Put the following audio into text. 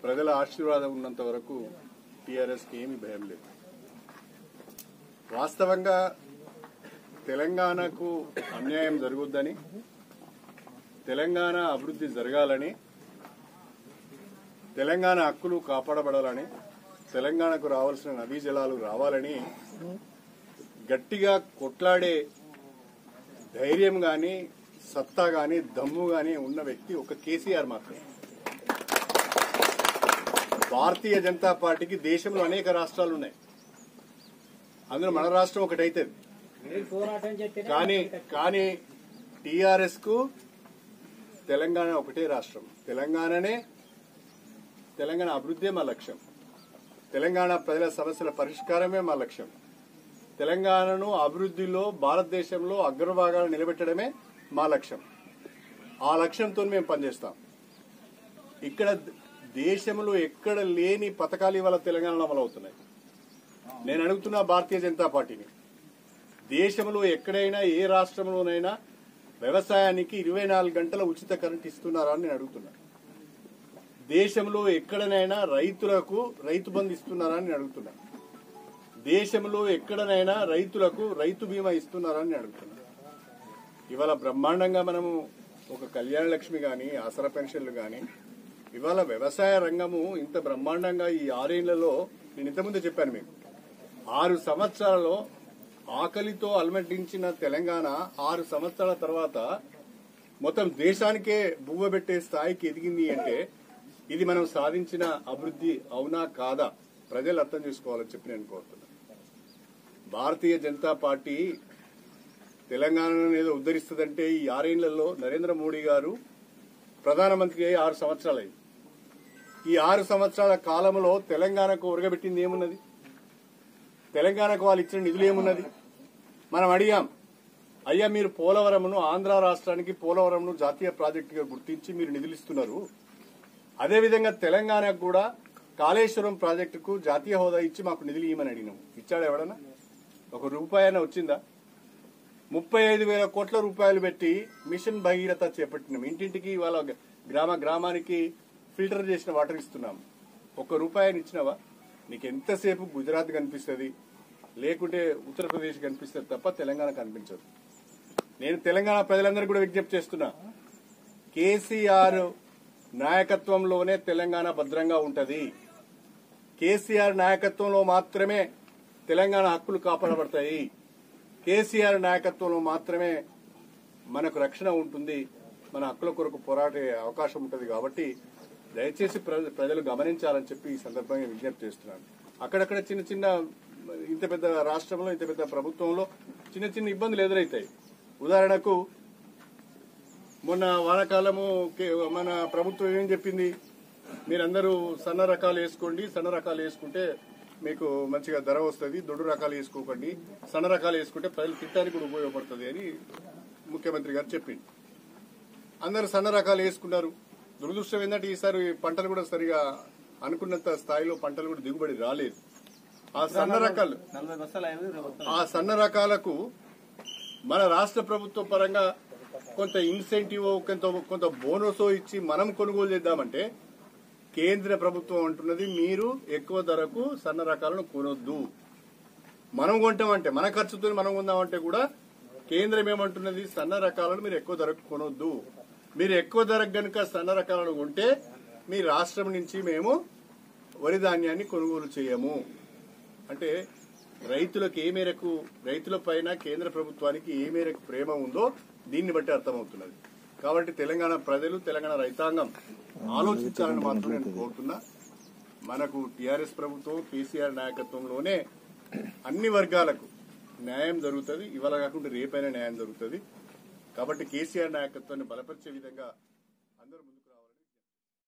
ప్రజల ఆశీర్వాదం ఉన్నంత వరకు టీఆర్ఎస్కి ఏమీ భయం లేదు వాస్తవంగా తెలంగాణకు అన్యాయం జరగొద్దని తెలంగాణ అభివృద్ధి జరగాలని తెలంగాణ హక్కులు కాపాడబడాలని తెలంగాణకు రావాల్సిన నదీ జలాలు రావాలని గట్టిగా కొట్లాడే ధైర్యం గాని సత్తా గాని దమ్ము గాని ఉన్న వ్యక్తి ఒక కేసీఆర్ మాత్రమే భారతీయ జనతా పార్టీకి దేశంలో అనేక రాష్ట్రాలు ఉన్నాయి అందులో మన రాష్ట్రం ఒకటైతే కానీ కానీ టీఆర్ఎస్ కు తెలంగాణ ఒకటే రాష్ట్రం తెలంగాణనే తెలంగాణ అభివృద్ధే మా లక్ష్యం తెలంగాణ ప్రజల సమస్యల పరిష్కారమే మా లక్ష్యం తెలంగాణను అభివృద్ధిలో భారతదేశంలో అగ్రభాగాలు నిలబెట్టడమే మా లక్ష్యం ఆ లక్ష్యంతో మేము పనిచేస్తాం ఇక్కడ దేశంలో ఎక్కడ లేని పథకాలు ఇవాళ తెలంగాణలో అమలవుతున్నాయి నేను అడుగుతున్నా భారతీయ జనతా పార్టీని దేశంలో ఎక్కడైనా ఏ రాష్ట్రంలోనైనా వ్యవసాయానికి ఇరవై నాలుగు గంటల ఉచిత కరెంట్ ఇస్తున్నారా అని నేను అడుగుతున్నా దేశంలో ఎక్కడనైనా రైతులకు రైతు బంధు ఇస్తున్నారా అని నేను అడుగుతున్నా దేశంలో ఎక్కడనైనా రైతులకు రైతు బీమా ఇస్తున్నారా అని నేను అడుగుతున్నా ఇవాళ బ్రహ్మాండంగా మనము ఒక కళ్యాణ లక్ష్మి గాని ఆసరా పెన్షన్లు గాని ఇవాళ వ్యవసాయ రంగము ఇంత బ్రహ్మాండంగా ఈ ఆరేళ్లలో నేను ఇంతకుముందే చెప్పాను మీకు ఆరు సంవత్సరాలలో ఆకలితో అలమటించిన తెలంగాణ ఆరు సంవత్సరాల తర్వాత మొత్తం దేశానికే బువ్వ పెట్టే స్థాయికి ఎదిగింది అంటే ఇది మనం సాధించిన అభివృద్ధి అవునా కాదా ప్రజలు అర్థం చేసుకోవాలని చెప్పి నేను కోరుతున్నా భారతీయ జనతా పార్టీ తెలంగాణను ఏదో ఉద్ధరిస్తుందంటే ఈ ఆరేళ్లలో నరేంద్ర మోడీ గారు ప్రధానమంత్రి అయ్యి ఆరు సంవత్సరాలైంది ఈ ఆరు సంవత్సరాల కాలంలో తెలంగాణకు ఉరగబెట్టింది ఏమున్నది తెలంగాణకు వాళ్ళు ఇచ్చిన నిధులు ఏమున్నది మనం అడిగాం అయ్యా మీరు పోలవరంను ఆంధ్ర రాష్ట్రానికి పోలవరంను జాతీయ ప్రాజెక్టుగా గుర్తించి మీరు నిధులు ఇస్తున్నారు అదేవిధంగా తెలంగాణకు కూడా కాళేశ్వరం ప్రాజెక్టుకు జాతీయ హోదా ఇచ్చి మాకు నిధులు ఇవ్వమని అడిగినాం ఇచ్చాడు ఎవడన్నా ఒక రూపాయి అయినా వచ్చిందా ముప్పై ఐదు వేల కోట్ల రూపాయలు పెట్టి మిషన్ భగీరథ చేపట్టినాం ఇంటింటికి ఇవాళ గ్రామ గ్రామానికి ఫిల్టర్ చేసిన వాటర్ ఇస్తున్నాం ఒక్క రూపాయిని ఇచ్చినావా నీకు ఎంతసేపు గుజరాత్ కనిపిస్తుంది లేకుంటే ఉత్తరప్రదేశ్ కనిపిస్తుంది తప్ప తెలంగాణ కనిపించదు నేను తెలంగాణ ప్రజలందరికీ కూడా విజ్ఞప్తి చేస్తున్నా కేసీఆర్ నాయకత్వంలోనే తెలంగాణ భద్రంగా ఉంటది కేసీఆర్ నాయకత్వంలో మాత్రమే తెలంగాణ హక్కులు కాపాడబడతాయి కేసీఆర్ నాయకత్వంలో మాత్రమే మనకు రక్షణ ఉంటుంది మన హక్కుల కొరకు పోరాడే అవకాశం ఉంటుంది కాబట్టి దయచేసి ప్ర- ప్రజలు గమనించాలని చెప్పి ఈ సందర్భంగా విజ్ఞప్తి చేస్తున్నాను అక్కడక్కడ చిన్న చిన్న ఇంత పెద్ద రాష్ట్రంలో ఇంత పెద్ద ప్రభుత్వంలో చిన్న చిన్న ఇబ్బందులు ఎదురవుతాయి ఉదాహరణకు మొన్న వానాకాలము కే- మన ప్రభుత్వం ఏం చెప్పింది మీరందరూ సన్న రకాలు వేసుకోండి సన్న రకాలు వేసుకుంటే మీకు మంచిగా ధర వస్తుంది దొడ్డు రకాలు వేసుకోకండి సన్న రకాలు వేసుకుంటే ప్రజలు తిట్టడానికి కూడా ఉపయోగపడుతుంది అని ముఖ్యమంత్రి గారు చెప్పింది అందరూ సన్న రకాలు వేసుకున్నారు దురదృష్టం ఏంటంటే ఈసారి పంటలు కూడా సరిగా అనుకున్నంత స్థాయిలో పంటలు కూడా దిగుబడి రాలేదు ఆ సన్న రకాలు నలభై బస్తాలు అయింది రేపు వస్తాయి. ఆ సన్న రకాలకు మన రాష్ట్ర ప్రభుత్వ పరంగా కొంత ఇన్సెంటివ్ కొంత కొంత బోనస్ ఇచ్చి మనం కొనుగోలు చేద్దామంటే కేంద్ర ప్రభుత్వం అంటున్నది మీరు ఎక్కువ ధరకు సన్న రకాలను కొనొద్దు మనం కొంటామంటే మన ఖర్చుతో మనం కొందామంటే కూడా కేంద్రం ఏమంటున్నది సన్న రకాలను మీరు ఎక్కువ ధరకు కొనొద్దు మీరు ఎక్కువ ధరకు గనుక సన్న రకాలను కొంటే మీ రాష్ట్రం నుంచి మేము వరి ధాన్యాన్ని కొనుగోలు చేయము అంటే రైతులకు ఏ మేరకు రైతుల పైన కేంద్ర ప్రభుత్వానికి ఏ మేరకు ప్రేమ ఉందో దీన్ని బట్టి అర్థమవుతున్నది కాబట్టి తెలంగాణ ప్రజలు తెలంగాణ రైతాంగం ఆలోచించాలని మాత్రం నేను కోరుతున్నా మనకు టీఆర్ఎస్ ప్రభుత్వం కేసీఆర్ నాయకత్వంలోనే అన్ని వర్గాలకు న్యాయం జరుగుతుంది ఇవాళ కాకుండా రేపైనా న్యాయం జరుగుతుంది కాబట్టి కేసీఆర్ నాయకత్వాన్ని బలపరిచే విధంగా అందరూ ముందుకు